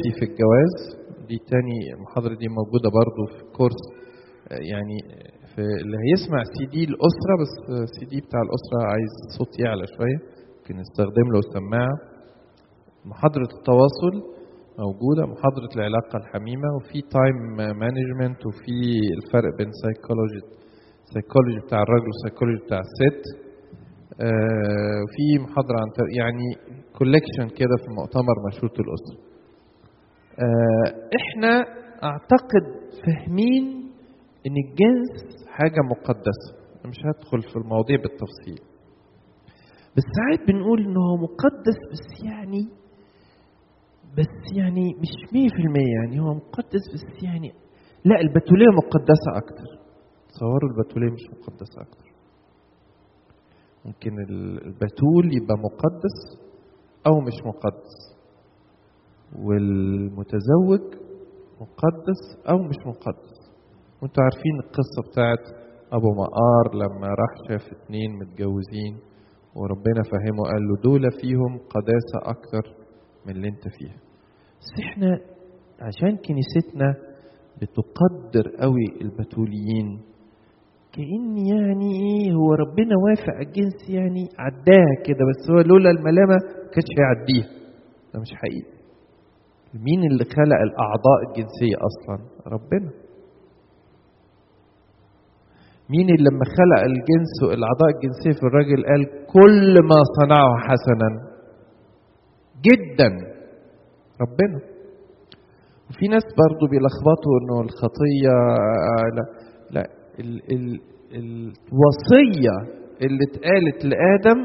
أساسي في الجواز دي تاني المحاضرة دي موجودة برضو في كورس آه، يعني في اللي هيسمع سي دي الأسرة بس سي دي بتاع الأسرة عايز صوت يعلى شوية ممكن نستخدم له سماعة محاضرة التواصل موجودة محاضرة العلاقة الحميمة وفي تايم مانجمنت وفي الفرق بين سايكولوجي سايكولوجي بتاع الراجل وسايكولوجي بتاع الست آه، وفي محاضرة عن تر- يعني كولكشن كده في مؤتمر مشروط الأسرة آه، احنا اعتقد فاهمين ان الجنس حاجة مقدسة أنا مش هدخل في المواضيع بالتفصيل بس ساعات بنقول انه هو مقدس بس يعني بس يعني مش 100% يعني هو مقدس بس يعني لا البتولية مقدسة أكتر تصوروا البتولية مش مقدسة أكتر ممكن ال- البتول يبقى مقدس أو مش مقدس والمتزوج مقدس أو مش مقدس وانتوا عارفين القصة بتاعت أبو مقار لما راح شاف اتنين متجوزين وربنا فهمه قال له دول فيهم قداسة أكتر من اللي انت فيها بس احنا عشان كنيستنا بتقدر قوي البتوليين كأن يعني ايه هو ربنا وافق على الجنس يعني عداها كده بس هو لولا الملامة ما كانش هيعديها ده مش حقيقي مين اللي خلق الأعضاء الجنسية أصلا ربنا مين اللي لما خلق الجنس والأعضاء الجنسية في الراجل قال كل ما صنعه حسنا جدا ربنا وفي ناس برضو بيلخبطوا انه الخطية آه، لا لا ال ال الوصية اللي اتقالت لآدم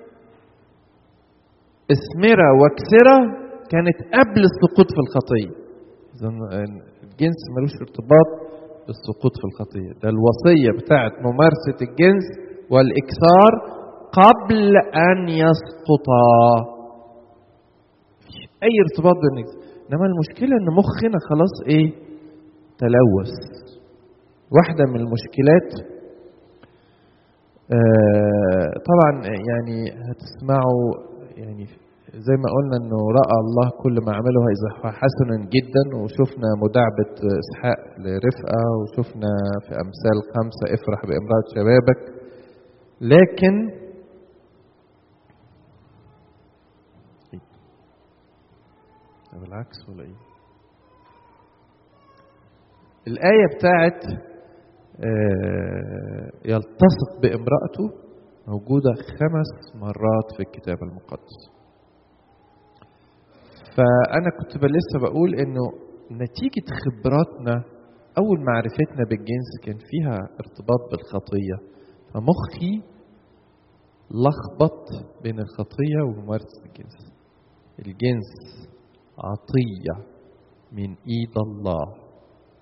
اسمرة واكسرة كانت قبل السقوط في الخطية إذن الجنس ملوش ارتباط بالسقوط في الخطية ده الوصية بتاعت ممارسة الجنس والإكثار قبل أن يسقطا مفيش أي ارتباط بالنجس إنما المشكلة إن مخنا خلاص إيه تلوث واحدة من المشكلات آه طبعا يعني هتسمعوا يعني زي ما قلنا انه راى الله كل ما عمله اذا هو حسنا جدا وشفنا مداعبه اسحاق لرفقه وشفنا في امثال خمسه افرح بامراه شبابك لكن إيه؟ بالعكس ولا ايه الآية بتاعت آه، يلتصق بامرأته موجودة خمس مرات في الكتاب المقدس فأنا كنت ب- لسه بقول إنه نتيجة خبراتنا أول معرفتنا بالجنس كان فيها ارتباط بالخطية فمخي لخبط بين الخطية وممارسة الجنس الجنس عطية من إيد الله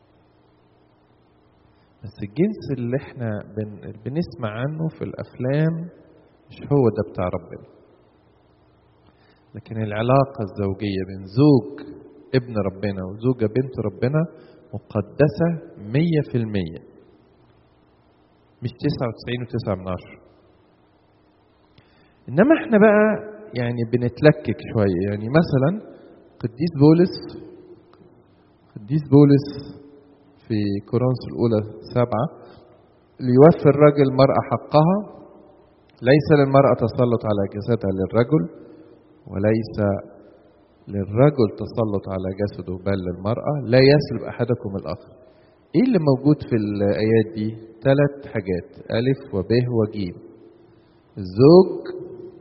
بس الجنس اللي احنا بن بنسمع عنه في الافلام مش هو ده بتاع ربنا لكن العلاقة الزوجية بين زوج ابن ربنا وزوجة بنت ربنا مقدسة مية في المية مش تسعة وتسعين وتسعة من عشرة إنما إحنا بقى يعني بنتلكك شوية يعني مثلا قديس بولس قديس بولس في كورنثوس الأولى سبعة ليوفي الرجل المرأة حقها ليس للمرأة تسلط على جسدها للرجل وليس للرجل تسلط على جسده بل للمرأة لا يسلب أحدكم الآخر إيه اللي موجود في الآيات دي؟ ثلاث حاجات ألف وب وجيم الزوج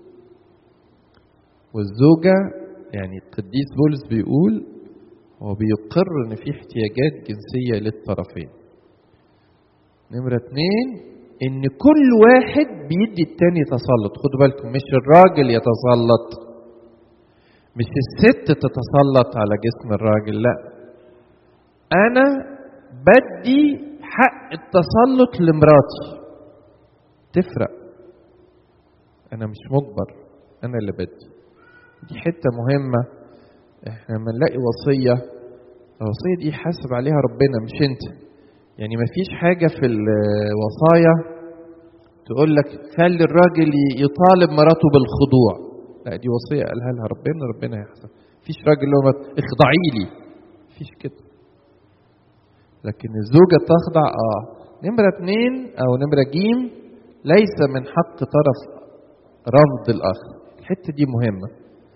والزوجة يعني القديس بولس بيقول هو بيقر ان في احتياجات جنسية للطرفين نمرة اتنين ان كل واحد بيدي التاني تسلط خدوا بالكم مش الراجل يتسلط مش الست تتسلط على جسم الراجل لا انا بدي حق التسلط لمراتي تفرق انا مش مجبر انا اللي بدي دي حتة مهمة احنا لما نلاقي وصية الوصية دي حاسب عليها ربنا مش انت يعني ما فيش حاجة في الوصايا تقول لك خلي الراجل يطالب مراته بالخضوع لا دي وصية قالها لها ربنا ربنا يحسب مفيش راجل له اخضعي لي مفيش كده لكن الزوجة تخضع اه نمرة اتنين او نمرة جيم ليس من حق طرف رفض الاخر الحتة دي مهمة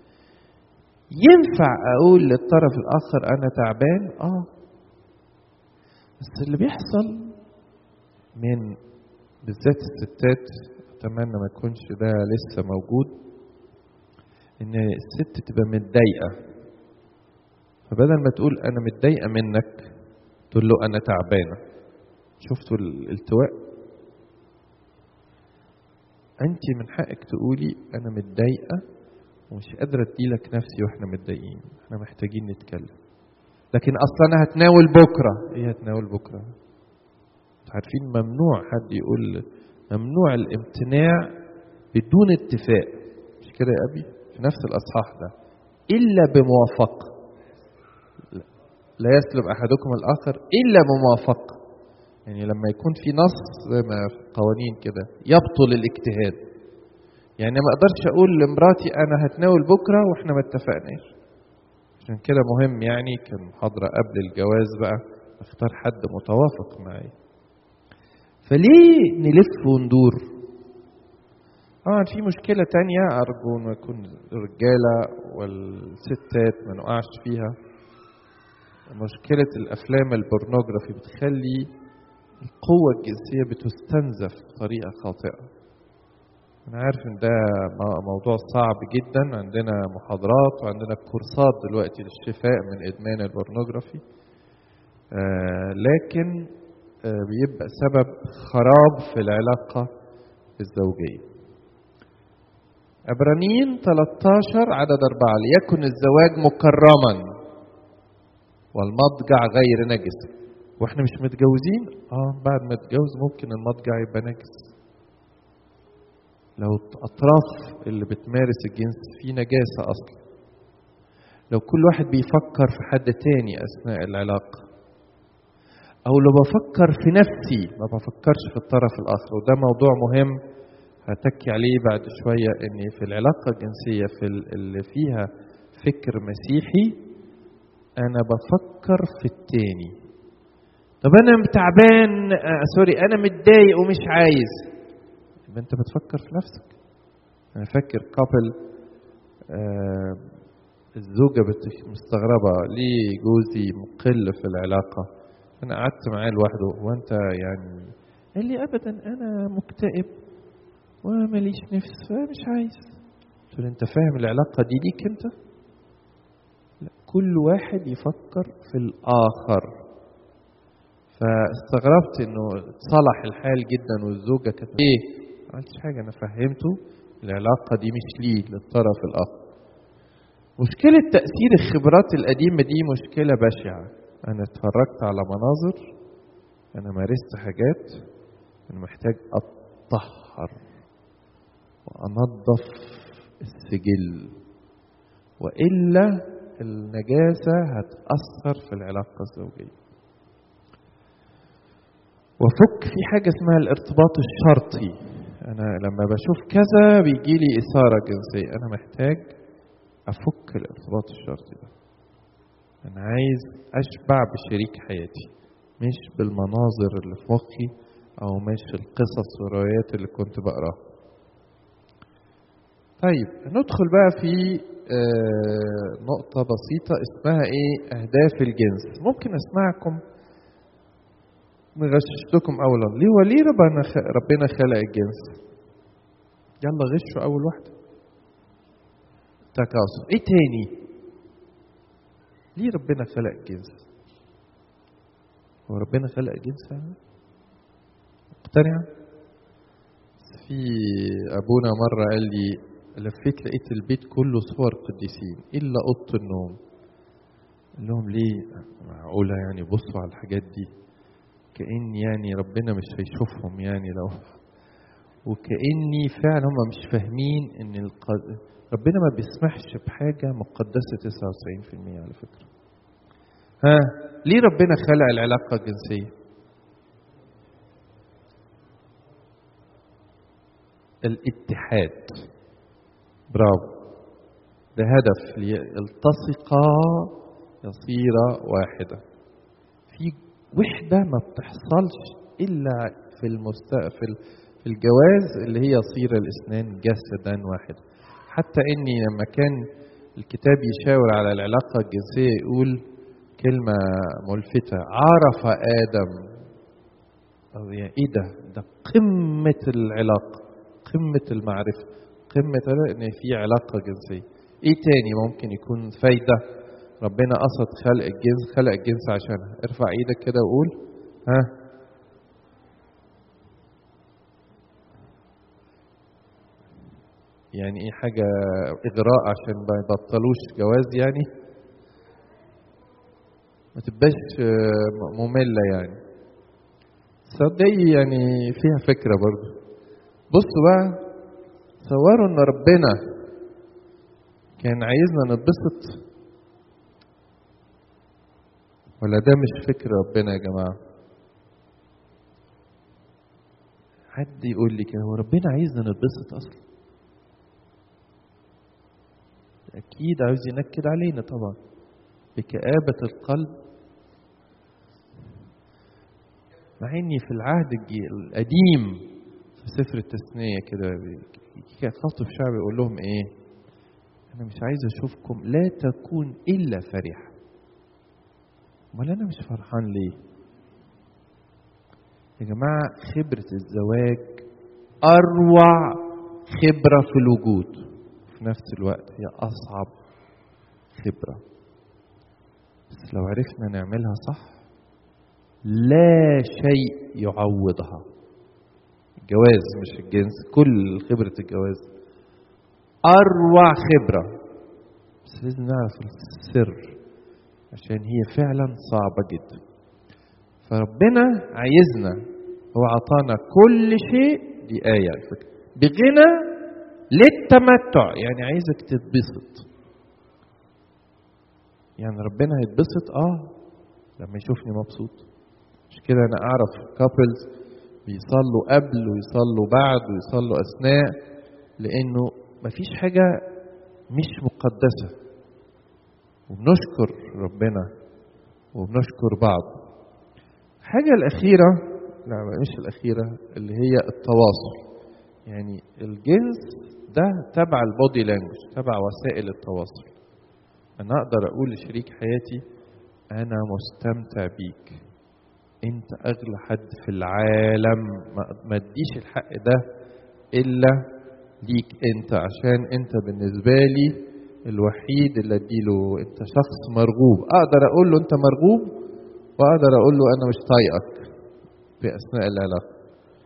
ينفع اقول للطرف الاخر انا تعبان اه بس اللي بيحصل من بالذات الستات اتمنى ما يكونش ده لسه موجود ان الست تبقى متضايقه فبدل ما تقول انا متضايقه منك تقول له انا تعبانه شفتوا الالتواء انت من حقك تقولي انا متضايقه ومش قادره اديلك نفسي واحنا متضايقين احنا محتاجين نتكلم لكن اصلا انا هتناول بكره ايه هتناول بكره عارفين ممنوع حد يقول ممنوع الامتناع بدون اتفاق مش كده يا ابي في نفس الاصحاح ده الا بموافقه لا يسلب احدكم الاخر الا بموافقه يعني لما يكون في نص زي ما في القوانين كده يبطل الاجتهاد يعني ما اقدرش اقول لمراتي انا هتناول بكره واحنا ما اتفقناش عشان كده مهم يعني كان محاضره قبل الجواز بقى اختار حد متوافق معايا فليه نلف وندور طبعا في مشكلة تانية أرجو أن يكون الرجالة والستات ما نقعش فيها مشكلة الأفلام البورنوجرافي بتخلي القوة الجنسية بتستنزف بطريقة خاطئة أنا عارف إن ده موضوع صعب جدا عندنا محاضرات وعندنا كورسات دلوقتي للشفاء من إدمان البورنوجرافي آه لكن آه بيبقى سبب خراب في العلاقة الزوجية عبرانيين 13 عدد أربعة ليكن الزواج مكرما والمضجع غير نجس واحنا مش متجوزين اه بعد ما اتجوز ممكن المضجع يبقى نجس لو اطراف اللي بتمارس الجنس في نجاسه اصلا لو كل واحد بيفكر في حد تاني اثناء العلاقه او لو بفكر في نفسي ما بفكرش في الطرف الاخر وده موضوع مهم هتكي عليه بعد شويه ان في العلاقه الجنسيه في اللي فيها فكر مسيحي انا بفكر في التاني طب انا تعبان آه سوري انا متضايق ومش عايز يبقى انت بتفكر في نفسك انا فاكر كابل آه الزوجة مستغربة ليه جوزي مقل في العلاقة أنا قعدت معاه لوحده وأنت يعني قال لي أبدا أنا مكتئب وماليش نفس مش عايز قلت له أنت فاهم العلاقة دي ليك أنت؟ لا كل واحد يفكر في الآخر فاستغربت انه صلح الحال جدا والزوجه كانت ايه؟ ما عملتش حاجه انا فهمته العلاقه دي مش ليه للطرف الاخر. مشكله تاثير الخبرات القديمه دي مشكله بشعه. انا اتفرجت على مناظر انا مارست حاجات انا محتاج اتطهر وانظف السجل والا النجاسه هتاثر في العلاقه الزوجيه. وفك في حاجة اسمها الارتباط الشرطي أنا لما بشوف كذا بيجي لي إثارة جنسية أنا محتاج أفك الارتباط الشرطي ده أنا عايز أشبع بشريك حياتي مش بالمناظر اللي في مخي أو مش القصص والروايات اللي كنت بقراها طيب ندخل بقى في نقطة بسيطة اسمها إيه أهداف الجنس ممكن أسمعكم نغششتكم اولا ليه وليه ربنا ربنا خلق الجنس يلا غشوا اول واحده تكاثر ايه تاني ليه ربنا خلق الجنس هو ربنا خلق الجنس يعني مقتنعة في ابونا مرة قال لي لفيت لقيت البيت كله صور قديسين الا اوضه النوم قال لهم ليه معقوله يعني بصوا على الحاجات دي كأن يعني ربنا مش هيشوفهم يعني لو وكأني فعلا هم مش فاهمين ان القد... ربنا ما بيسمحش بحاجة مقدسة 99% على فكرة ها ليه ربنا خلق العلاقة الجنسية الاتحاد برافو ده هدف يلتصقا يصيرا واحدة في وحدة ما بتحصلش إلا في المستقبل في الجواز اللي هي يصير الاثنان جسدا واحدا حتى إني لما كان الكتاب يشاور على العلاقة الجنسية يقول كلمة ملفتة عرف آدم أو يعني إيه ده؟ ده قمة العلاقة قمة المعرفة قمة إن في علاقة جنسية إيه تاني ممكن يكون فايدة ربنا قصد خلق الجنس خلق الجنس عشانها ارفع ايدك كده وقول ها يعني ايه حاجة إغراء عشان ما يبطلوش جواز يعني ما تبقاش مملة يعني صدقي يعني فيها فكرة برضو بصوا بقى تصوروا ان ربنا كان عايزنا نتبسط ولا ده مش فكر ربنا يا جماعة حد يقول لي كده هو ربنا عايزنا نتبسط اصلا اكيد عاوز ينكد علينا طبعا بكآبة القلب مع اني في العهد القديم في سفر التثنية كده خاطب شعبي يقول لهم ايه انا مش عايز اشوفكم لا تكون الا فرحة امال انا مش فرحان ليه يا جماعة خبرة الزواج اروع خبرة في الوجود في نفس الوقت هي اصعب خبرة بس لو عرفنا نعملها صح لا شيء يعوضها الجواز مش الجنس كل خبرة الجواز أروع خبرة بس لازم نعرف السر عشان هي فعلا صعبة جدا فربنا عايزنا هو عطانا كل شيء دي آية على فكرة بغنى للتمتع يعني عايزك تتبسط يعني ربنا هيتبسط اه لما يشوفني مبسوط مش كده انا اعرف كابلز بيصلوا قبل ويصلوا بعد ويصلوا اثناء لانه مفيش حاجه مش مقدسه وبنشكر ربنا وبنشكر بعض الحاجه الاخيره لا مش الاخيره اللي هي التواصل يعني الجنس ده تبع البودي لانجوج تبع وسائل التواصل انا اقدر اقول لشريك حياتي انا مستمتع بيك انت اغلى حد في العالم ما اديش الحق ده الا ليك انت عشان انت بالنسبه لي الوحيد اللي اديله انت شخص مرغوب اقدر اقول له انت مرغوب واقدر اقول له انا مش طايقك في اثناء العلاقه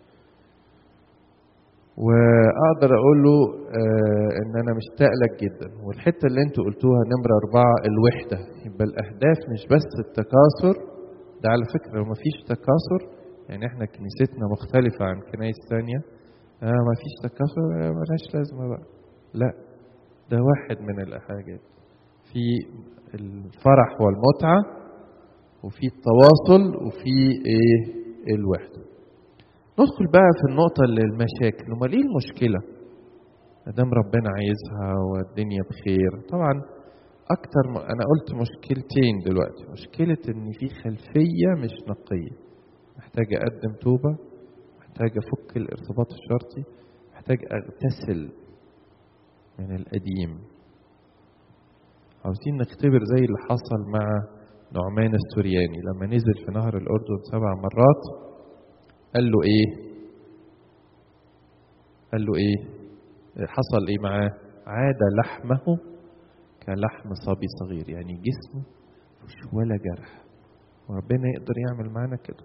واقدر اقول له آه ان انا مشتاق لك جدا والحته اللي انتوا قلتوها نمره اربعه الوحده يبقى الاهداف مش بس التكاثر ده على فكره لو مفيش تكاثر يعني احنا كنيستنا مختلفه عن كنايس ثانيه آه مفيش تكاثر آه ملهاش لازمه بقى لا ده واحد من الحاجات في الفرح والمتعه وفي التواصل وفي ايه الوحده ندخل بقى في النقطة اللي المشاكل، أمال إيه المشكلة؟ ما دام ربنا عايزها والدنيا بخير، طبعا أكتر م... أنا قلت مشكلتين دلوقتي، مشكلة إن في خلفية مش نقية. محتاج أقدم توبة، محتاج أفك الارتباط الشرطي، محتاج أغتسل من القديم. عاوزين نختبر زي اللي حصل مع نعمان السورياني لما نزل في نهر الأردن سبع مرات قال له ايه قال له ايه حصل ايه معاه عاد لحمه كلحم صبي صغير يعني جسمه مش ولا جرح وربنا يقدر يعمل معانا كده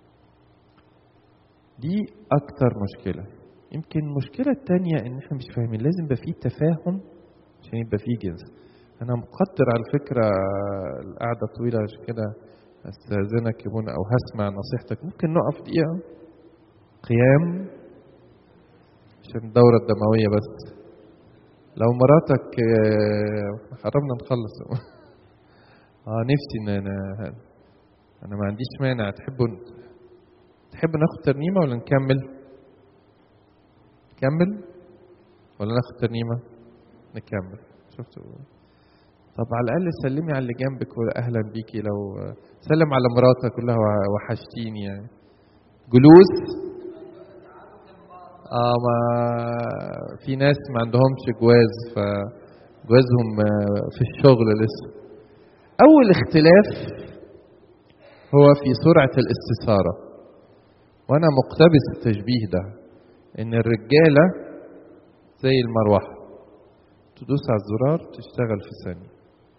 دي اكتر مشكلة يمكن المشكلة التانية ان احنا مش فاهمين لازم يبقى فيه تفاهم عشان يبقى فيه جنس انا مقدر على فكرة القعدة طويلة عشان كده استاذنك يا منى او هسمع نصيحتك ممكن نقف دقيقة قيام عشان الدورة الدموية بس لو مراتك قربنا نخلص اه نفسي ان انا انا ما عنديش مانع تحبوا تحبوا ناخد ترنيمة ولا نكمل؟ نكمل؟ ولا ناخد ترنيمة؟ نكمل شفت طب على الاقل سلمي على اللي جنبك ولا اهلا بيكي لو سلم على مراتك كلها وحشتيني يعني جلوس اه ما في ناس ما عندهمش جواز فجوازهم في الشغل لسه اول اختلاف هو في سرعه الاستثاره وانا مقتبس التشبيه ده ان الرجاله زي المروحه تدوس على الزرار تشتغل في ثانيه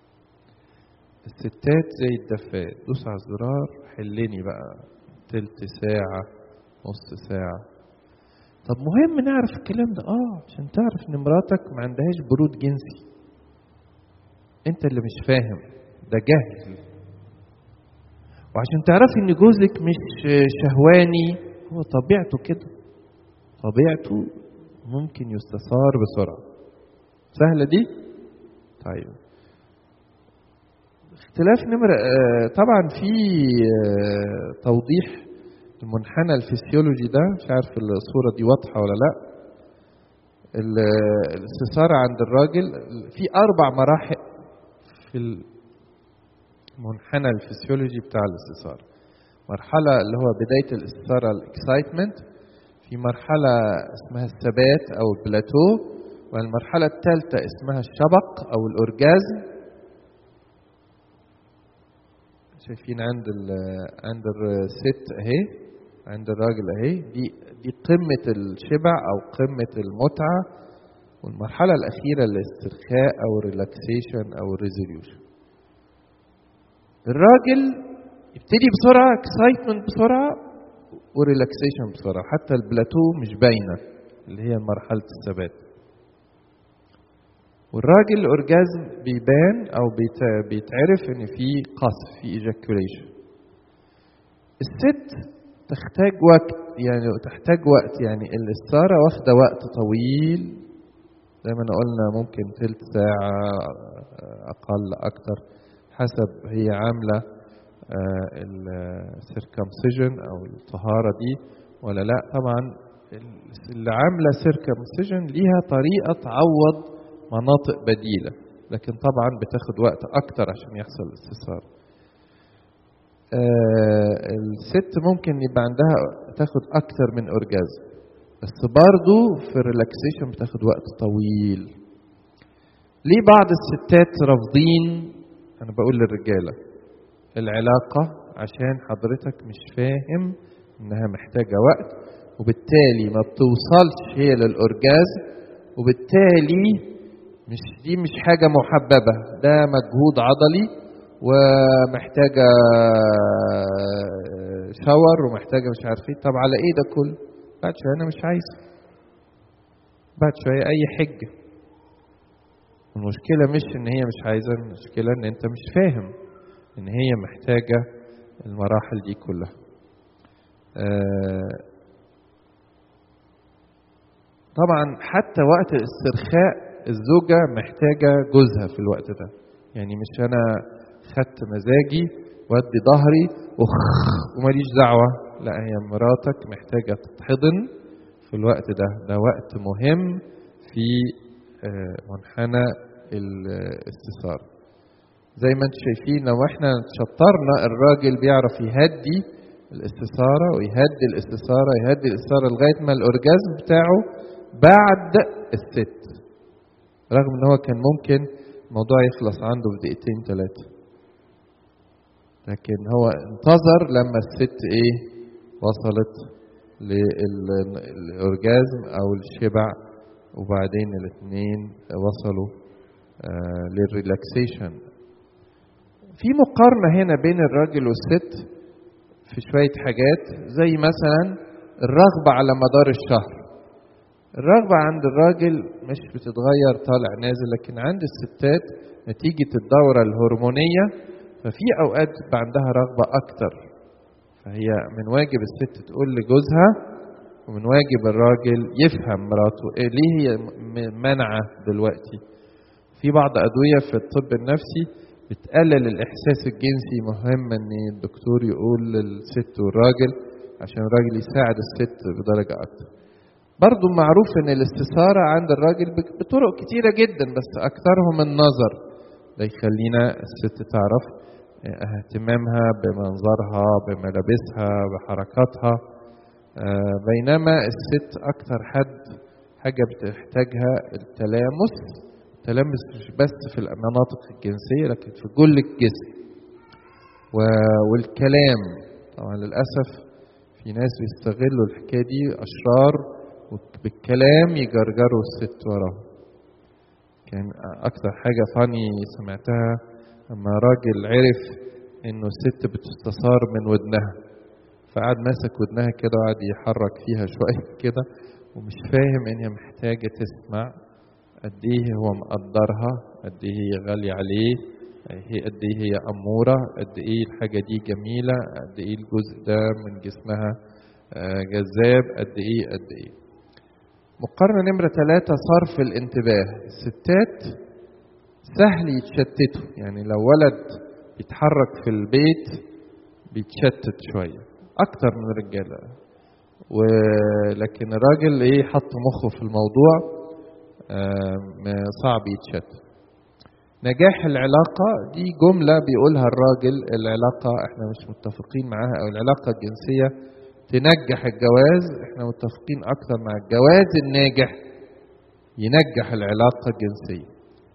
الستات زي الدفات دوس على الزرار حلني بقى تلت ساعة نص ساعة طب مهم نعرف الكلام ده اه عشان تعرف ان مراتك ما عندهاش برود جنسي انت اللي مش فاهم ده جهل وعشان تعرفي ان جوزك مش شهواني هو طبيعته كده طبيعته ممكن يستثار بسرعة سهلة دي طيب اختلاف نمرة طبعا في توضيح المنحنى الفسيولوجي ده مش عارف الصورة دي واضحة ولا لا الاستثارة عند الراجل في أربع مراحل في المنحنى الفسيولوجي بتاع الاستثارة مرحلة اللي هو بداية الاستثارة الاكسايتمنت في مرحلة اسمها الثبات أو البلاتو والمرحلة الثالثة اسمها الشبق أو الأورجازم شايفين عند عند الست اهي عند الراجل اهي دي دي قمة الشبع أو قمة المتعة والمرحلة الأخيرة الاسترخاء أو الريلاكسيشن أو الريزوليوشن الراجل يبتدي بسرعة اكسايتمنت بسرعة وريلاكسيشن بسرعة حتى البلاتو مش باينة اللي هي مرحلة الثبات والراجل الاورجازم بيبان او بيتعرف ان في قصف في ايجاكوليشن الست تحتاج وقت يعني تحتاج وقت يعني الاستارة واخدة وقت طويل زي ما قلنا ممكن تلت ساعة أقل أكتر حسب هي عاملة السيركمسيجن أو الطهارة دي ولا لا طبعا اللي عاملة سيركمسيجن ليها طريقة تعوض مناطق بديلة لكن طبعا بتاخد وقت أكتر عشان يحصل استثار آه الست ممكن يبقى عندها تاخد أكتر من أورجازم بس برضو في الريلاكسيشن بتاخد وقت طويل ليه بعض الستات رافضين أنا بقول للرجالة العلاقة عشان حضرتك مش فاهم إنها محتاجة وقت وبالتالي ما بتوصلش هي للأورجازم وبالتالي مش دي مش حاجة محببة ده مجهود عضلي ومحتاجة شاور ومحتاجة مش عارف ايه طب على ايه ده كله بعد شوية انا مش عايزه بعد شوية اي حجة المشكلة مش ان هي مش عايزة المشكلة ان انت مش فاهم ان هي محتاجة المراحل دي كلها آه طبعا حتى وقت الاسترخاء الزوجة محتاجة جوزها في الوقت ده يعني مش أنا خدت مزاجي وادي ظهري وخ وماليش دعوة لا هي مراتك محتاجة تتحضن في الوقت ده ده وقت مهم في منحنى الاستثارة زي ما انتم شايفين لو احنا شطرنا الراجل بيعرف يهدي الاستثارة ويهدي الاستثارة يهدي الاستثارة لغاية ما الأورجازم بتاعه بعد الست رغم ان هو كان ممكن الموضوع يخلص عنده في دقيقتين ثلاثة لكن هو انتظر لما الست ايه وصلت للأورجازم أو الشبع وبعدين الاثنين وصلوا آه للريلاكسيشن في مقارنة هنا بين الراجل والست في شوية حاجات زي مثلا الرغبة على مدار الشهر الرغبة عند الراجل مش بتتغير طالع نازل لكن عند الستات نتيجة الدورة الهرمونية ففي أوقات بيبقى عندها رغبة أكتر فهي من واجب الست تقول لجوزها ومن واجب الراجل يفهم مراته إيه ليه هي منعة دلوقتي في بعض أدوية في الطب النفسي بتقلل الإحساس الجنسي مهم إن الدكتور يقول للست والراجل عشان الراجل يساعد الست بدرجة أكتر برضو معروف ان الاستثارة عند الراجل بك- بطرق كتيرة جدا بس اكثرهم النظر ده يخلينا الست تعرف اهتمامها بمنظرها بملابسها بحركاتها آه، بينما الست اكثر حد حاجة بتحتاجها التلامس التلامس مش بس في المناطق الجنسية لكن في كل الجسم و- والكلام طبعا للأسف في ناس بيستغلوا الحكاية دي أشرار بالكلام يجرجروا الست وراهم كان أكتر حاجة فاني سمعتها لما راجل عرف إنه الست بتستثار من ودنها فقعد ماسك ودنها كده وقعد يحرك فيها شوية كده ومش فاهم إن هي محتاجة تسمع قد إيه هو مقدرها قد إيه هي غالية عليه هي قد إيه هي أمورة قد إيه الحاجة دي جميلة قد إيه الجزء ده من جسمها آه، جذاب قد إيه قد إيه مقارنة نمرة ثلاثة صرف الانتباه الستات سهل يتشتتوا يعني لو ولد بيتحرك في البيت بيتشتت شوية أكتر من الرجالة ولكن الراجل إيه حط مخه في الموضوع آم، صعب يتشتت نجاح العلاقة دي جملة بيقولها الراجل العلاقة احنا مش متفقين معاها أو العلاقة الجنسية تنجح الجواز احنا متفقين أكتر مع الجواز الناجح ينجح العلاقة الجنسية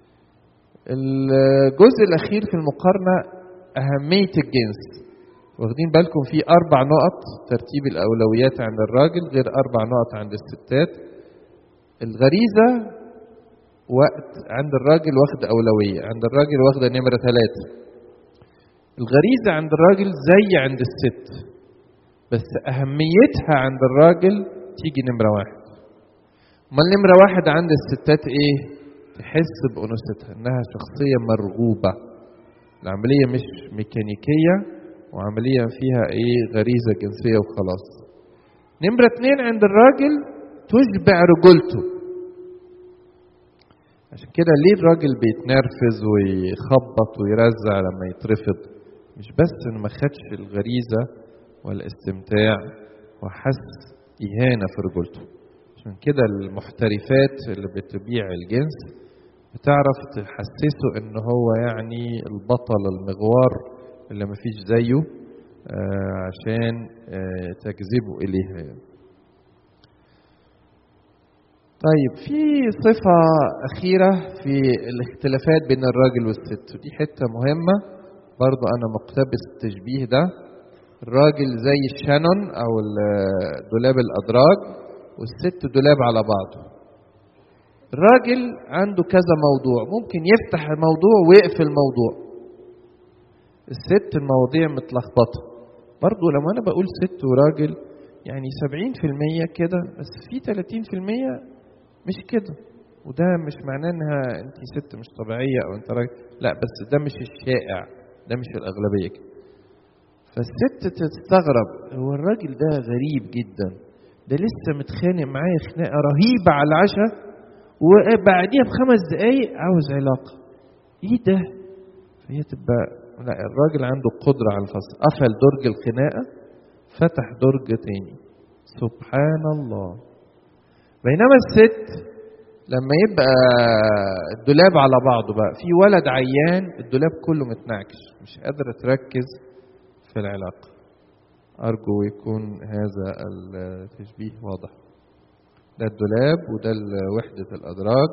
الجزء الأخير في المقارنة أهمية الجنس واخدين بالكم في أربع نقط ترتيب الأولويات عند الراجل غير أربع نقط عند الستات الغريزة وقت عند الراجل واخد أولوية عند الراجل واخدة نمرة ثلاثة الغريزة عند الراجل زي عند الست بس أهميتها عند الراجل تيجي نمرة واحد أمال نمرة واحد عند الستات إيه؟ تحس بأنوثتها إنها شخصية مرغوبة العملية مش ميكانيكية وعملية فيها إيه غريزة جنسية وخلاص نمرة اتنين عند الراجل تشبع رجولته عشان كده ليه الراجل بيتنرفز ويخبط ويرزع لما يترفض مش بس انه ما خدش الغريزه والاستمتاع وحس اهانه في رجولته عشان كده المحترفات اللي بتبيع الجنس بتعرف تحسسه ان هو يعني البطل المغوار اللي مفيش زيه آه، عشان آه، تجذبه اليها يعني. طيب في صفة أخيرة في الاختلافات بين الراجل والست ودي حتة مهمة برضو أنا مقتبس التشبيه ده الراجل زي الشانون أو ال- دولاب الأدراج والست دولاب على بعضه الراجل عنده كذا موضوع ممكن يفتح الموضوع ويقفل الموضوع الست المواضيع متلخبطة برضو لما أنا بقول ست وراجل يعني 70% كده بس في 30% مش كده وده مش معناه انها انت ست مش طبيعيه او انت راجل لا بس ده مش الشائع ده مش الاغلبيه كده فالست تستغرب هو الراجل ده غريب جدا ده لسه متخانق معايا خناقه رهيبه على العشاء وبعديها بخمس دقايق عاوز علاقه ايه ده فهي تبقى لا الراجل عنده قدره على الفصل قفل درج الخناقه فتح درج تاني سبحان الله بينما الست لما يبقى الدولاب على بعضه بقى في ولد عيان الدولاب كله متنعكش مش قادرة تركز في العلاقة أرجو يكون هذا التشبيه واضح ده الدولاب وده وحدة الأدراج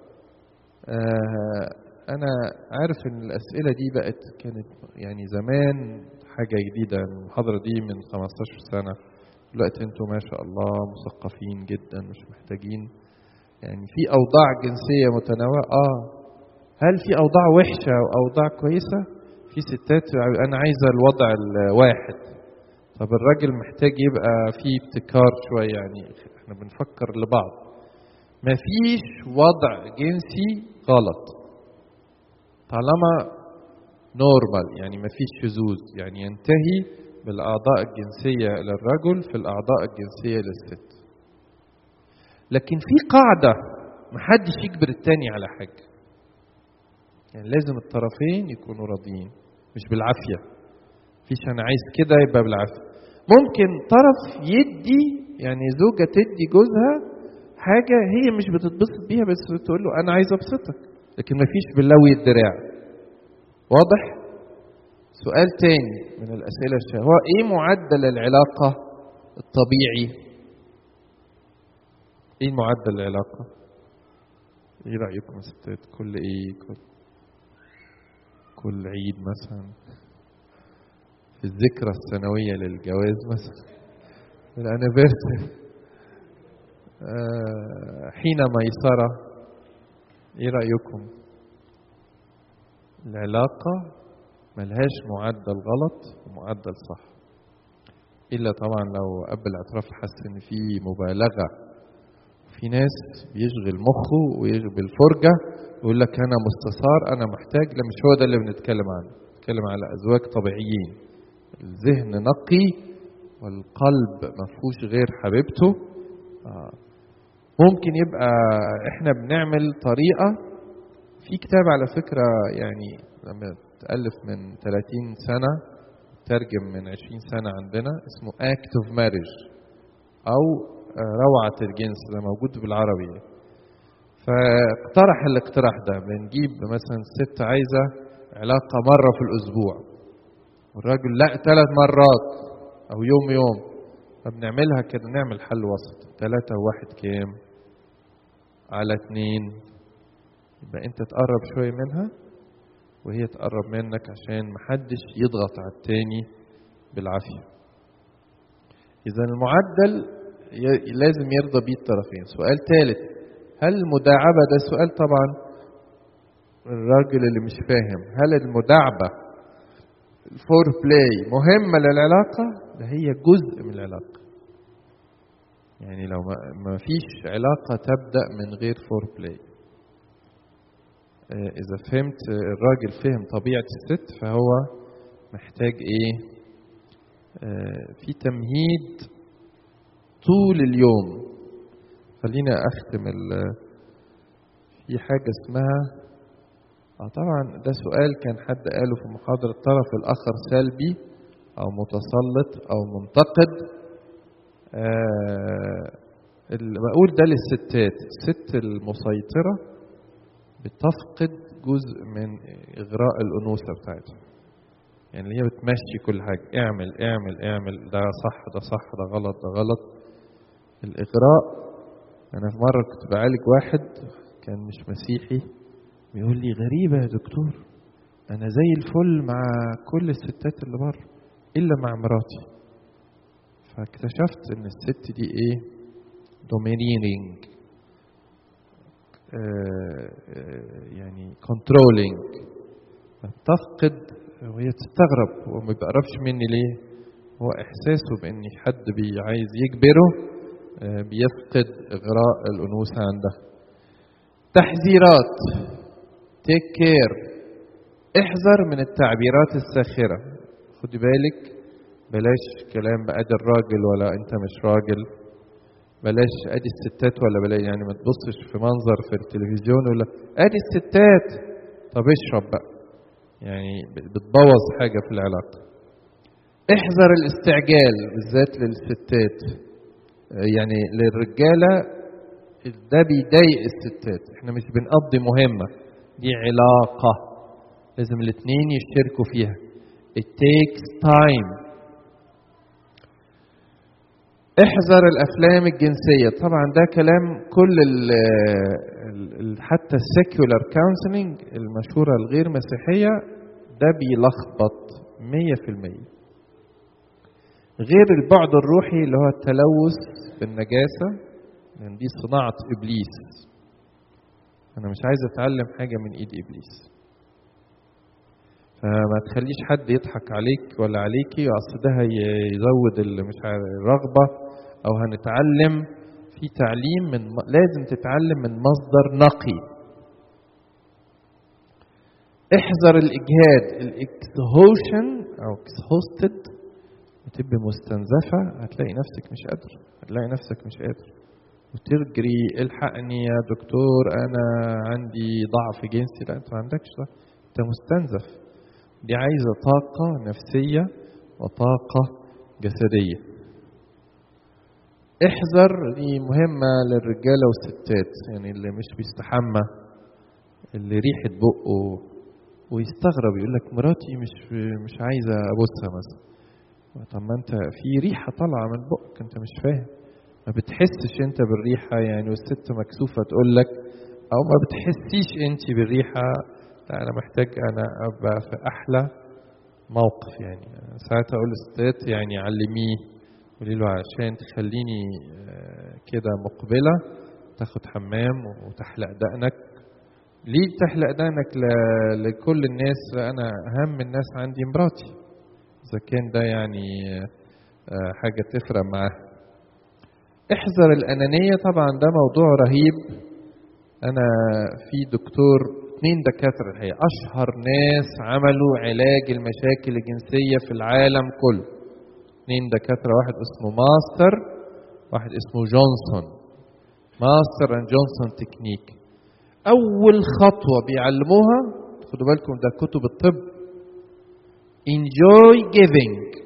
آه أنا عارف إن الأسئلة دي بقت كانت يعني زمان حاجة جديدة المحاضرة دي من 15 سنة دلوقتي انتوا ما شاء الله مثقفين جدا مش محتاجين يعني في اوضاع جنسيه متنوعه اه هل في اوضاع وحشه واوضاع كويسه في ستات انا عايزه الوضع الواحد طب الراجل محتاج يبقى في ابتكار شويه يعني احنا بنفكر لبعض مفيش وضع جنسي غلط طالما نورمال يعني مفيش شذوذ يعني ينتهي بالأعضاء الجنسية للرجل في الأعضاء الجنسية للست لكن في قاعدة محدش يجبر التاني على حاجة يعني لازم الطرفين يكونوا راضيين مش بالعافية فيش أنا عايز كده يبقى بالعافية ممكن طرف يدي يعني زوجة تدي جوزها حاجة هي مش بتتبسط بيها بس تقول له أنا عايز أبسطك لكن مفيش باللوي الدراع واضح؟ سؤال تاني من الأسئلة الشهوة هو إيه معدل العلاقة الطبيعي؟ إيه معدل العلاقة؟ إيه رأيكم يا ستات؟ كل إيه؟ كل كل عيد مثلا في الذكرى السنوية للجواز مثلا الانيفرساري آه حين ميسرة ايه رأيكم العلاقة ملهاش معدل غلط ومعدل صح إلا طبعا لو قبل الاعتراف حس إن في مبالغة في ناس بيشغل مخه ويشغل بالفرجة يقول لك أنا مستثار أنا محتاج لا مش هو ده اللي بنتكلم عنه بنتكلم على أزواج طبيعيين الذهن نقي والقلب ما فيهوش غير حبيبته آه. ممكن يبقى احنا بنعمل طريقة في كتاب على فكرة يعني لما تألف من 30 سنة ترجم من 20 سنة عندنا اسمه Act of Marriage أو روعة الجنس ده موجود بالعربي فاقترح الاقتراح ده بنجيب مثلا ست عايزة علاقة مرة في الأسبوع والراجل لا ثلاث مرات أو يوم يوم فبنعملها كده نعمل حل وسط ثلاثة وواحد كام على اتنين يبقى انت تقرب شوية منها وهي تقرب منك عشان محدش يضغط على التاني بالعافية إذا المعدل لازم يرضى بيه الطرفين سؤال ثالث هل المداعبة ده سؤال طبعا الراجل اللي مش فاهم هل المداعبة الفور بلاي مهمة للعلاقة ده هي جزء من العلاقة يعني لو ما فيش علاقة تبدأ من غير فور بلاي إذا فهمت الراجل فهم طبيعة الست فهو محتاج إيه في تمهيد طول اليوم خلينا أختم في حاجة اسمها اه طبعا ده سؤال كان حد قاله في محاضرة الطرف الآخر سلبي أو متسلط أو منتقد آه بقول ده للستات الست المسيطرة بتفقد جزء من إغراء الأنوثة بتاعتها يعني اللي هي بتمشي كل حاجة اعمل اعمل اعمل ده صح ده صح ده غلط ده غلط الإغراء أنا في مرة كنت بعالج واحد كان مش مسيحي بيقول لي غريبة يا دكتور أنا زي الفل مع كل الستات اللي بره إلا مع مراتي فاكتشفت إن الست دي إيه دومينينج آه يعني كنترولينج تفقد وهي تستغرب هو ما بيقربش مني ليه هو إحساسه بإن حد بي عايز يجبره آه بيفقد إغراء الأنوثة عنده تحذيرات تيك كير احذر من التعبيرات الساخرة خدي بالك بلاش كلام بقى ده الراجل ولا انت مش راجل بلاش ادي الستات ولا بلاش يعني ما تبصش في منظر في التلفزيون ولا ادي الستات طب اشرب بقى يعني بتبوظ حاجة في العلاقة احذر الاستعجال بالذات للستات يعني للرجالة ده بيضايق الستات احنا مش بنقضي مهمة دي علاقة لازم الاثنين يشتركوا فيها it takes time احذر الافلام الجنسيه طبعا ده كلام كل ال ال حتى السيكولار كونسلنج المشهوره الغير مسيحيه ده بيلخبط 100% غير البعد الروحي اللي هو التلوث بالنجاسه لان دي صناعه ابليس انا مش عايز اتعلم حاجه من ايد ابليس فما تخليش حد يضحك عليك ولا عليكي اصل ده هيزود اللي مش عارف الرغبه او هنتعلم في تعليم من لازم تتعلم من مصدر نقي احذر الاجهاد الاكسهوشن او اكسهوستد وتبقى مستنزفه هتلاقي نفسك مش قادر هتلاقي نفسك مش قادر وتجري الحقني يا دكتور انا عندي ضعف جنسي لا انت ما عندكش ده انت مستنزف دي عايزة طاقة نفسية وطاقة جسدية احذر دي مهمة للرجالة والستات يعني اللي مش بيستحمى اللي ريحة بقه ويستغرب يقول لك مراتي مش مش عايزة أبوسها مثلا طب ما أنت في ريحة طالعة من بقك أنت مش فاهم ما بتحسش أنت بالريحة يعني والست مكسوفة تقول لك أو ما بتحسيش أنت بالريحة لا أنا محتاج أنا أبقى في أحلى موقف يعني ساعتها أقول للستات يعني علميه قولي له عشان تخليني كده مقبلة تاخد حمام وتحلق دقنك ليه تحلق دقنك لكل الناس أنا أهم الناس عندي مراتي إذا كان ده يعني حاجة تفرق معاه احذر الأنانية طبعا ده موضوع رهيب أنا في دكتور اثنين دكاترة الحقيقة أشهر ناس عملوا علاج المشاكل الجنسية في العالم كله اثنين دكاترة واحد اسمه ماستر واحد اسمه جونسون ماستر اند جونسون تكنيك أول خطوة بيعلموها خدوا بالكم ده كتب الطب enjoy giving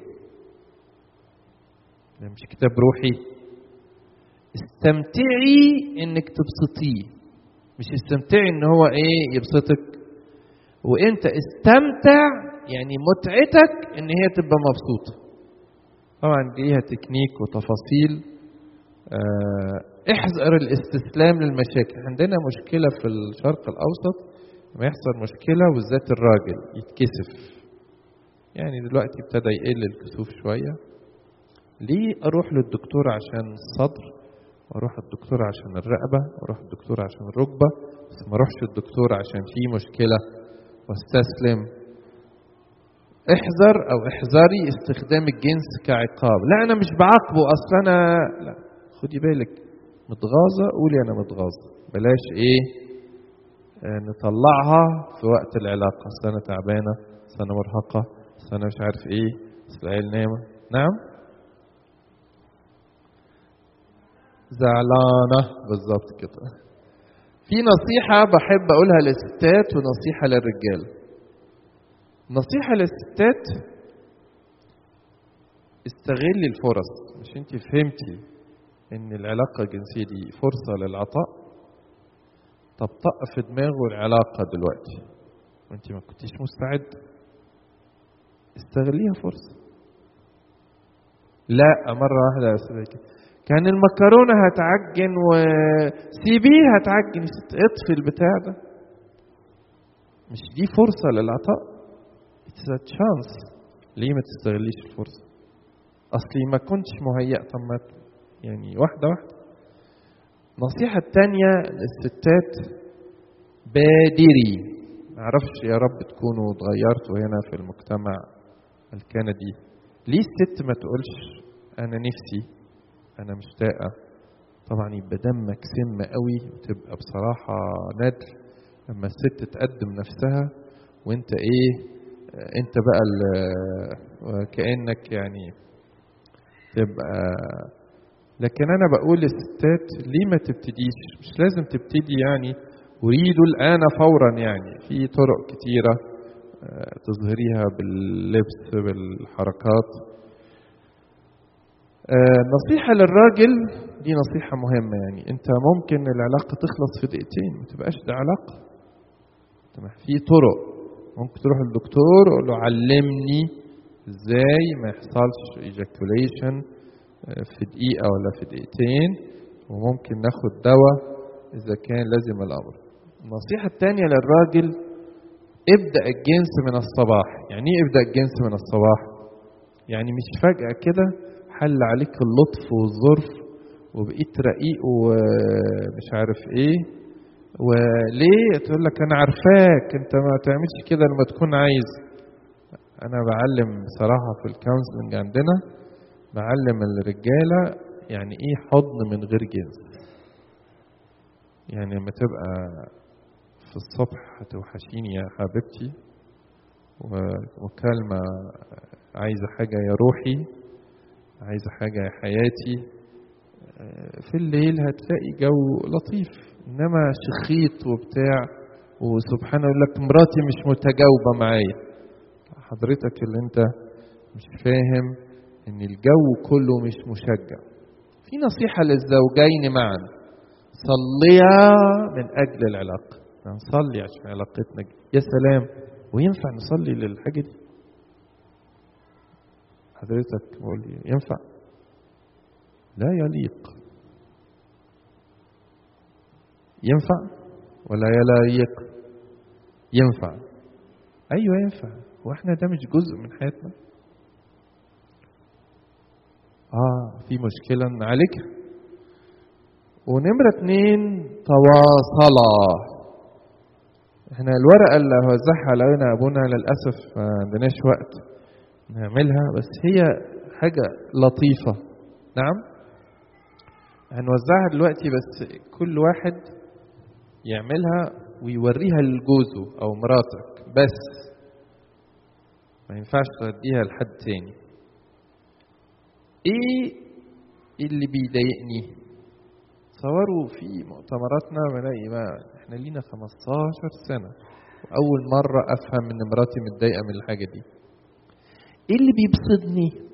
ده مش كتاب روحي استمتعي انك تبسطيه مش استمتعي ان هو ايه يبسطك وانت استمتع يعني متعتك ان هي تبقى مبسوطه طبعا ليها تكنيك وتفاصيل اه احذر الاستسلام للمشاكل عندنا مشكله في الشرق الاوسط لما يحصل مشكله وبالذات الراجل يتكسف يعني دلوقتي ابتدى يقل الكسوف شويه ليه اروح للدكتور عشان الصدر واروح الدكتور عشان الرقبه واروح الدكتور عشان الركبه بس ما اروحش الدكتور عشان في مشكله واستسلم احذر او احذري استخدام الجنس كعقاب لا انا مش بعاقبه اصل انا لا خدي بالك متغاظه قولي انا متغاظه بلاش ايه آه نطلعها في وقت العلاقه اصل انا تعبانه اصل انا مرهقه اصل انا مش عارف ايه اصل العيال نايمه نعم زعلانة بالظبط كده في نصيحة بحب أقولها للستات ونصيحة للرجال نصيحة للستات استغلي الفرص مش انت فهمتي ان العلاقة الجنسية دي فرصة للعطاء طب طق في دماغه العلاقة دلوقتي وانت ما كنتيش مستعد استغليها فرصة لا مرة واحدة يا أستاذ كان المكرونة هتعجن وسيبيه هتعجن اطفي البتاع ده مش دي فرصة للعطاء It's a chance ليه ما تستغليش الفرصة أصلي ما كنتش مهيأ طب ما يعني واحدة واحدة النصيحة التانية للستات بادري معرفش يا رب تكونوا اتغيرتوا هنا في المجتمع الكندي ليه الست ما تقولش أنا نفسي انا مشتاقه طبعا يبقى دمك سم قوي وتبقى بصراحه ندر لما الست تقدم نفسها وانت ايه انت بقى كانك يعني تبقى لكن انا بقول للستات ليه ما تبتديش مش لازم تبتدي يعني اريدوا الان فورا يعني في طرق كتيره تظهريها باللبس بالحركات آه نصيحة للراجل دي نصيحة مهمة يعني انت ممكن العلاقة تخلص في دقيقتين ما تبقاش ده علاقة في طرق ممكن تروح للدكتور وقول له علمني ازاي ما يحصلش ejaculation في دقيقة ولا في دقيقتين وممكن ناخد دواء إذا كان لازم الأمر النصيحة الثانية للراجل ابدأ الجنس من الصباح يعني ايه ابدأ الجنس من الصباح يعني مش فجأة كده حل عليك اللطف والظرف وبقيت رقيق ومش عارف ايه وليه تقول لك انا عارفاك انت ما تعملش كده لما تكون عايز انا بعلم بصراحه في الكونسلنج عندنا بعلم الرجاله يعني ايه حضن من غير جنس يعني لما تبقى في الصبح هتوحشيني يا حبيبتي وكلمة عايزة حاجة يا روحي عايزة حاجة يا حياتي في الليل هتلاقي جو لطيف إنما شخيط وبتاع وسبحان يقول لك مراتي مش متجاوبة معايا حضرتك اللي انت مش فاهم ان الجو كله مش مشجع في نصيحة للزوجين معا صليا من أجل العلاقة نصلي عشان علاقتنا يا سلام وينفع نصلي للحاجة دي حضرتك بقول لي ينفع لا يليق ينفع ولا يليق ينفع ايوه ينفع واحنا ده مش جزء من حياتنا اه في مشكلة نعالجها ونمرة اتنين تواصلا احنا الورقة اللي وزعها علينا ابونا للأسف ما عندناش وقت نعملها بس هي حاجة لطيفة نعم هنوزعها دلوقتي بس كل واحد يعملها ويوريها لجوزه او مراتك بس ما ينفعش توديها لحد تاني ايه اللي بيضايقني تصوروا في مؤتمراتنا بلاقي ما احنا لينا 15 سنة وأول مرة أفهم إن مراتي متضايقة من الحاجة دي. إيه اللي بيبسطني؟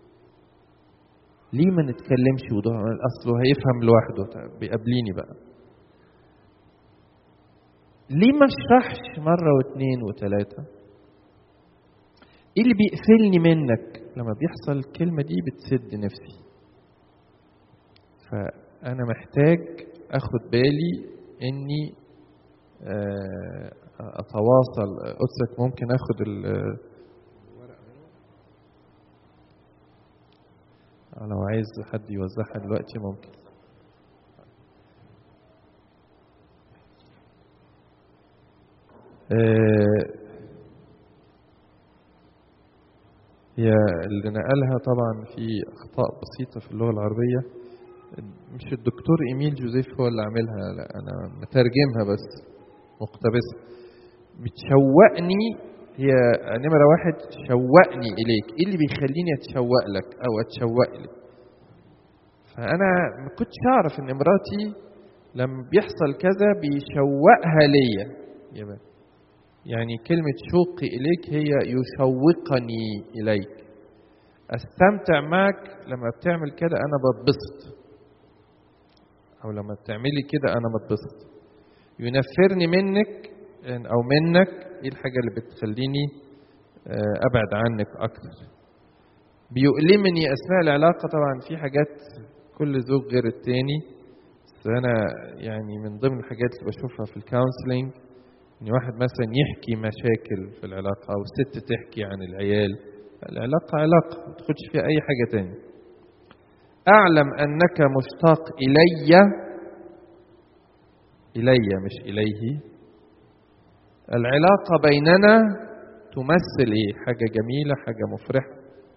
ليه ما نتكلمش وضوح أصله هيفهم لوحده بيقابليني بقى. ليه ما اشرحش مرة واثنين وثلاثة؟ إيه اللي بيقفلني منك؟ لما بيحصل الكلمة دي بتسد نفسي. فأنا محتاج أخد بالي اني اتواصل قدسك ممكن اخد ال لو عايز حد يوزعها دلوقتي ممكن هي اللي نقلها طبعا في اخطاء بسيطه في اللغه العربيه مش الدكتور ايميل جوزيف هو اللي عاملها لا انا مترجمها بس مقتبسها بتشوقني هي نمرة واحد شوقني إليك إيه اللي بيخليني أتشوق لك أو أتشوق لك فأنا ما كنتش أعرف إن مراتي لما بيحصل كذا بيشوقها ليا يعني كلمة شوقي إليك هي يشوقني إليك أستمتع معك لما بتعمل كده أنا بتبسط او لما بتعملي كده انا بتبسط ينفرني منك او منك ايه الحاجه اللي بتخليني ابعد عنك اكتر بيؤلمني اثناء العلاقه طبعا في حاجات كل زوج غير التاني بس انا يعني من ضمن الحاجات اللي بشوفها في الكونسلنج ان واحد مثلا يحكي مشاكل في العلاقه او ست تحكي عن العيال العلاقه علاقه ما تاخدش فيها اي حاجه تاني أعلم أنك مشتاق إلي إلي مش إليه العلاقة بيننا تمثل إيه حاجة جميلة حاجة مفرحة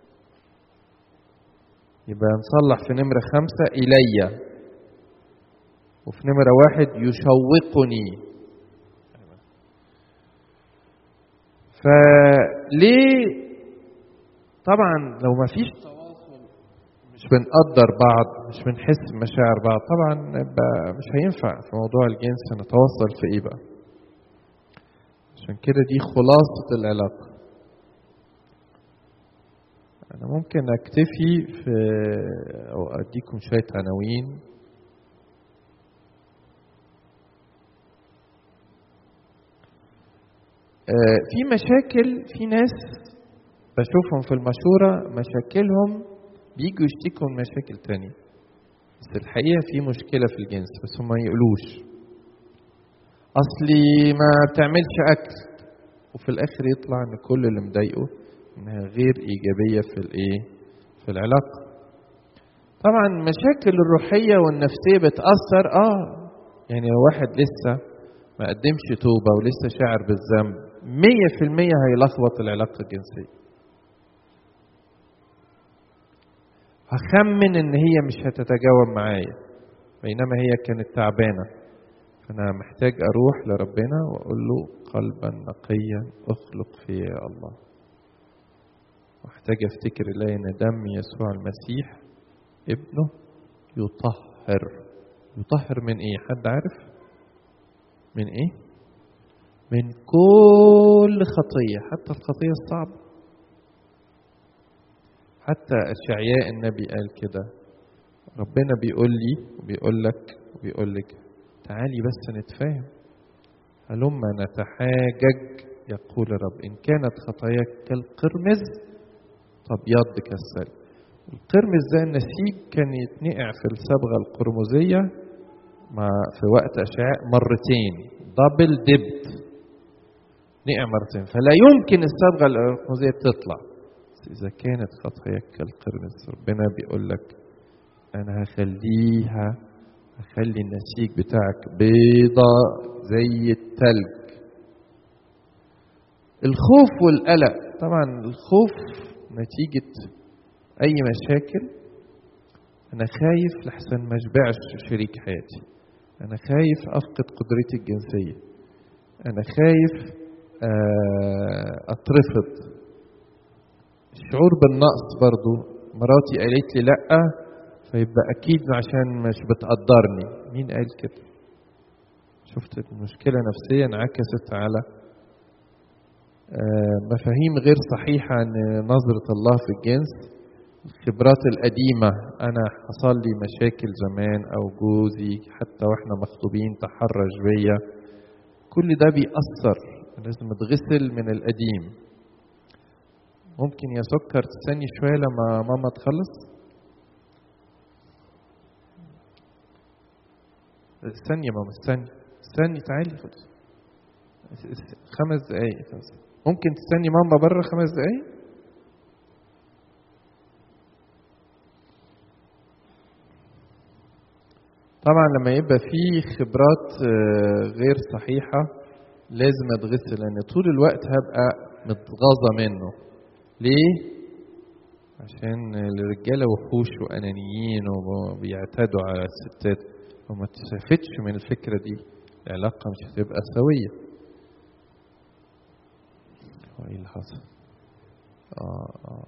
يبقى نصلح في نمرة خمسة إلي وفي نمرة واحد يشوقني فليه طبعا لو ما فيش مش بنقدر بعض مش بنحس بمشاعر بعض طبعا مش هينفع في موضوع الجنس نتواصل في ايه بقى عشان كده دي خلاصة العلاقة أنا ممكن أكتفي في أو أديكم شوية عناوين في مشاكل في ناس بشوفهم في المشورة مشاكلهم بيجوا يشتكوا من مشاكل تانية بس الحقيقة في مشكلة في الجنس بس هم ما يقولوش أصلي ما بتعملش أكل وفي الآخر يطلع إن كل اللي مضايقه إنها غير إيجابية في الإيه؟ في العلاقة. طبعا المشاكل الروحية والنفسية بتأثر آه يعني لو واحد لسه ما قدمش توبة ولسه شاعر بالذنب مية في المية هيلخبط العلاقة الجنسية. هخمن ان هي مش هتتجاوب معايا بينما هي كانت تعبانه فانا محتاج اروح لربنا واقول له قلبا نقيا اخلق في يا الله واحتاج افتكر الاقي ان دم يسوع المسيح ابنه يطهر يطهر من ايه حد عارف من ايه من كل خطيه حتى الخطيه الصعبه حتى اشعياء النبي قال كده ربنا بيقول لي وبيقول لك وبيقول لك تعالي بس نتفاهم هلما نتحاجج يقول الرب إن كانت خطاياك كالقرمز تبيض كالثلج القرمز ده النسيج كان يتنقع في الصبغة القرمزية مع في وقت أشعاع مرتين دبل دبت نقع مرتين فلا يمكن الصبغة القرمزية تطلع بس إذا كانت خطاياك كالقرمز ربنا بيقول لك أنا هخليها هخلي النسيج بتاعك بيضة زي التلج الخوف والقلق طبعا الخوف نتيجة أي مشاكل أنا خايف لحسن ما أشبعش شريك حياتي أنا خايف أفقد قدرتي الجنسية أنا خايف أترفض الشعور بالنقص برضو مراتي قالت لي لأ فيبقى أكيد عشان مش بتقدرني مين قال كده شفت المشكلة نفسية انعكست على مفاهيم غير صحيحة عن نظرة الله في الجنس الخبرات القديمة أنا حصل لي مشاكل زمان أو جوزي حتى وإحنا مخطوبين تحرش بيا كل ده بيأثر لازم اتغسل من القديم ممكن يا سكر تستني شوية لما ماما تخلص استني يا ماما استني استني تعالي خلاص خمس دقايق ممكن تستني ماما بره خمس دقايق طبعا لما يبقى في خبرات غير صحيحة لازم اتغسل لان طول الوقت هبقى متغاظة منه ليه؟ عشان الرجالة وحوش وأنانيين وبيعتدوا على الستات وما تستفدش من الفكرة دي العلاقة مش هتبقى سوية هو ايه اللي حصل؟ آه آه.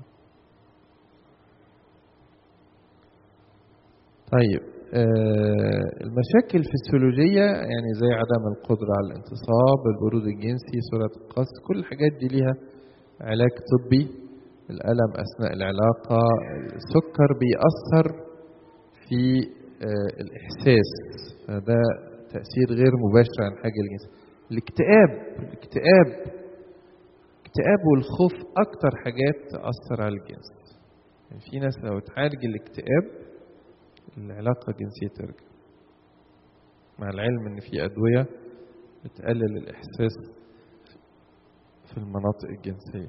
طيب آه المشاكل الفسيولوجية يعني زي عدم القدرة على الانتصاب البرود الجنسي سرعة القص كل الحاجات دي ليها علاج طبي الألم أثناء العلاقة السكر بيأثر في آه الإحساس فده تأثير غير مباشر عن حاجة الجنس الاكتئاب الاكتئاب الاكتئاب والخوف أكتر حاجات تأثر على الجنس يعني في ناس لو تعالج الاكتئاب العلاقة الجنسية ترجع مع العلم ان في ادوية بتقلل الاحساس في المناطق الجنسية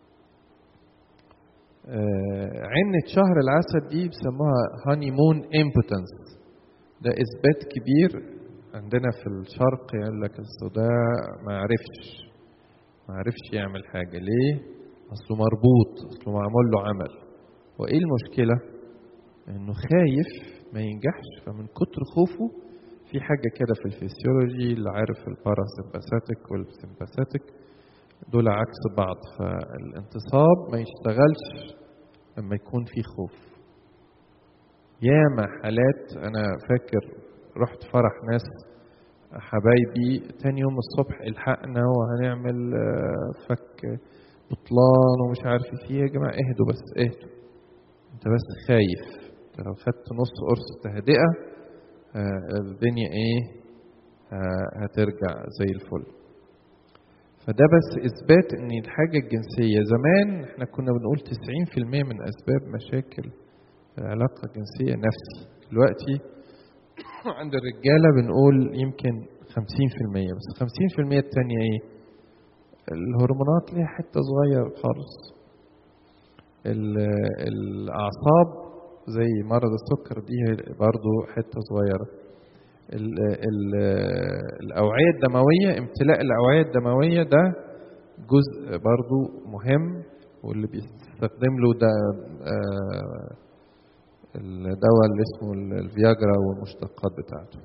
آه عنة شهر العسل دي بيسموها هاني مون امبوتنس ده اثبات كبير عندنا في الشرق يقول لك ده ما عرفش ما عرفش يعمل حاجة ليه؟ أصله مربوط أصله معمول له عمل وإيه المشكلة؟ انه خايف ما ينجحش فمن كتر خوفه في حاجة كده في الفسيولوجي اللي عارف الباراسمباثيك والسمباثيك دول عكس بعض فالانتصاب ما يشتغلش لما يكون في خوف ياما حالات انا فاكر رحت فرح ناس حبايبي تاني يوم الصبح الحقنا وهنعمل فك بطلان ومش عارف في يا جماعه اهدوا بس اهدوا انت بس خايف انت لو خدت نص قرص تهدئه آه الدنيا ايه آه هترجع زي الفل فده بس اثبات ان الحاجه الجنسيه زمان احنا كنا بنقول 90% من اسباب مشاكل العلاقه الجنسيه نفسي دلوقتي عند الرجاله بنقول يمكن 50% بس 50% التانية ايه الهرمونات ليها حته صغيره خالص الاعصاب زي مرض السكر دي برضو حته صغيره ال ال الاوعيه الدمويه امتلاء الاوعيه الدمويه ده جزء برضو مهم واللي بيستخدم له ده آه الدواء اللي اسمه الفياجرا والمشتقات بتاعته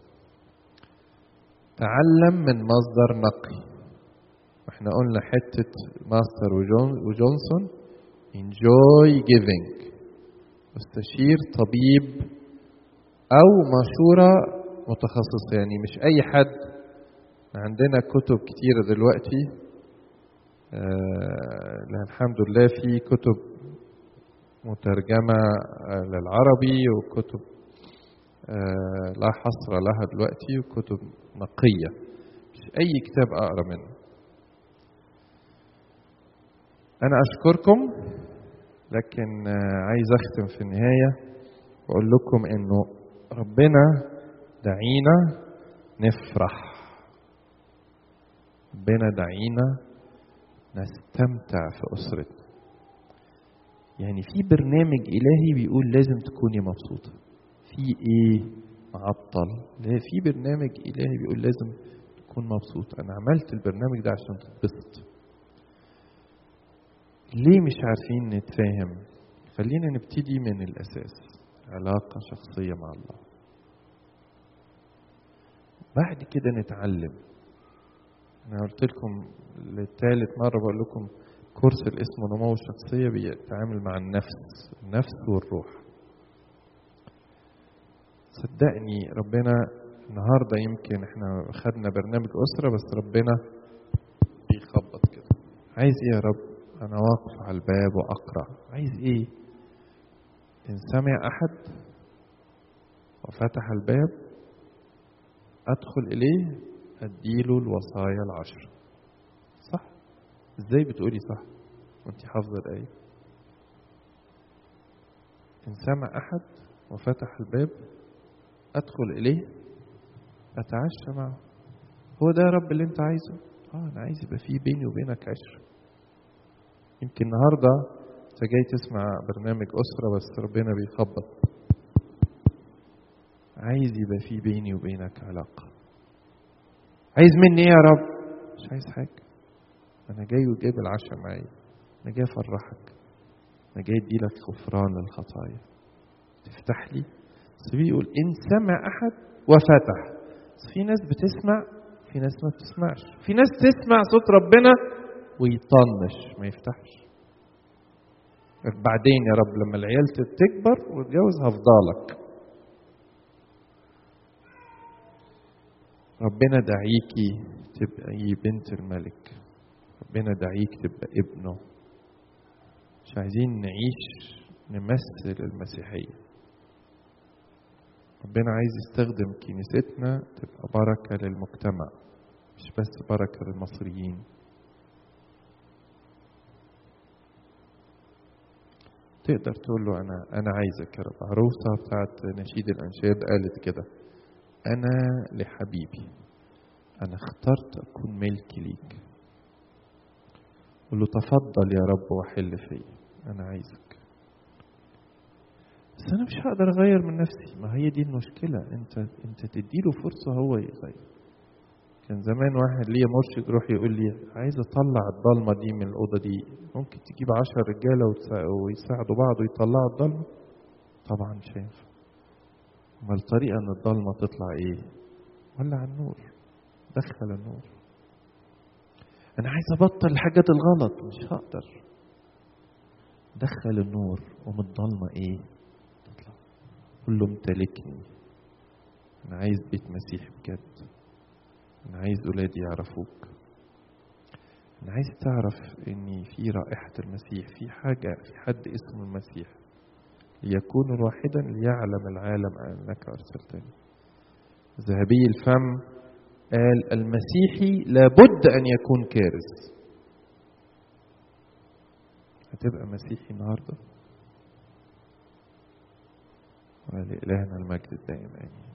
تعلم من مصدر نقي واحنا قلنا حته ماستر وجونسون enjoy giving استشير طبيب او مشورة متخصصة يعني مش اي حد عندنا كتب كتيرة دلوقتي آه الحمد لله في كتب مترجمة للعربي وكتب آه، لا حصر لها دلوقتي وكتب نقية مش أي كتاب أقرأ منه أنا أشكركم لكن آه، عايز أختم في النهاية وأقول لكم إنه ربنا دعينا نفرح ربنا دعينا نستمتع في أسرتنا يعني في برنامج إلهي بيقول لازم تكوني مبسوطة في إيه معطل لا في برنامج إلهي بيقول لازم تكون مبسوط أنا عملت البرنامج ده عشان تتبسط ليه مش عارفين نتفاهم خلينا نبتدي من الأساس علاقة شخصية مع الله بعد كده نتعلم انا قلت لكم لثالث مره بقول لكم كورس اللي اسمه نمو الشخصيه بيتعامل مع النفس النفس والروح صدقني ربنا النهارده يمكن احنا خدنا برنامج اسره بس ربنا بيخبط كده عايز ايه يا رب انا واقف على الباب واقرا عايز ايه ان سمع احد وفتح الباب ادخل اليه اديله الوصايا العشر صح ازاي بتقولي صح وانت حافظه الايه ان سمع احد وفتح الباب ادخل اليه اتعشى معه هو ده يا رب اللي انت عايزه اه انا عايز يبقى في بيني وبينك عشره يمكن النهارده انت جاي تسمع برنامج اسره بس ربنا بيخبط عايز يبقى في بيني وبينك علاقه عايز مني ايه يا رب مش عايز حاجه انا جاي وجايب العشاء معايا انا جاي افرحك انا جاي اديلك غفران للخطايا تفتح لي بس بيقول ان سمع احد وفتح بس في ناس بتسمع في ناس ما بتسمعش في ناس تسمع صوت ربنا ويطنش ما يفتحش بعدين يا رب لما العيال تكبر وتتجوز هفضلك ربنا دعيكي تبقي بنت الملك ربنا دعيك تبقى ابنه مش عايزين نعيش نمثل المسيحية ربنا عايز يستخدم كنيستنا تبقى بركة للمجتمع مش بس بركة للمصريين تقدر تقول له أنا أنا عايزك يا رب عروسة بتاعت نشيد الأنشاد قالت كده أنا لحبيبي أنا اخترت أكون ملك ليك قل له تفضل يا رب وحل فيا أنا عايزك بس أنا مش هقدر أغير من نفسي ما هي دي المشكلة أنت أنت تديله فرصة هو يغير كان زمان واحد ليا مرشد يروح يقول لي عايز أطلع الضلمة دي من الأوضة دي ممكن تجيب عشر رجالة ويساعدوا بعض ويطلعوا الضلمة طبعا مش هينفع ما الطريقة ان الضلمة تطلع ايه ولع النور دخل النور انا عايز ابطل الحاجات الغلط مش هقدر دخل النور ومن الضلمة ايه تطلع قول له امتلكني انا عايز بيت مسيح بجد انا عايز ولادي يعرفوك انا عايز تعرف ان في رائحة المسيح في حاجة في حد اسمه المسيح ليكونوا واحدا ليعلم العالم انك ارسلتني ذهبي الفم قال المسيحي لابد ان يكون كارث هتبقى مسيحي النهارده ولإلهنا المجد الدائم امين